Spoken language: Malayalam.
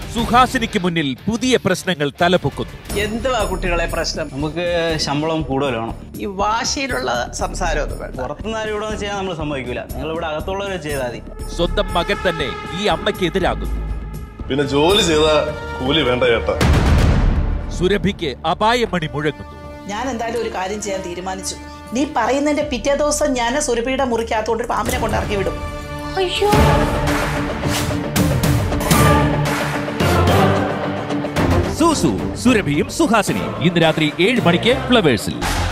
സുഹാസിനിക്ക് മുന്നിൽ പുതിയ പ്രശ്നങ്ങൾ തലപൊക്കുന്നു എന്തുവാ കുട്ടികളെ പ്രശ്നം നമുക്ക് ശമ്പളം കൂടുതൽ വേണം ഈ വാശിയിലുള്ള സംസാരം ഒന്നും വേണ്ട പുറത്തുനിന്ന് ആരും ഇവിടെ വന്ന് ചെയ്യാൻ നമ്മൾ സമ്മതിക്കില്ല നിങ്ങൾ ഇവിടെ അകത്തുള്ളവരെ ചെയ്താൽ മതി സ്വന്തം മകൻ തന്നെ ഈ അമ്മയ്ക്ക് എതിരാകുന്നു പിന്നെ ജോലി ചെയ്ത കൂലി വേണ്ട ചേട്ടാ സുരഭിക്ക് അപായമണി മുഴങ്ങുന്നു ഞാൻ എന്തായാലും ഒരു കാര്യം ചെയ്യാൻ തീരുമാനിച്ചു നീ പറയുന്നതിന്റെ പിറ്റേ ദിവസം ഞാൻ സുരഭിയുടെ മുറിക്കകത്തോണ്ട് ഒരു പാമ്പിനെ കൊണ്ട് ഇറക്കി വിടും അയ്യോ സൂസു സുരഭിയും സുഹാസിനി ഇന്ന് രാത്രി ഏഴ് മണിക്ക് ഫ്ലവേഴ്സിൽ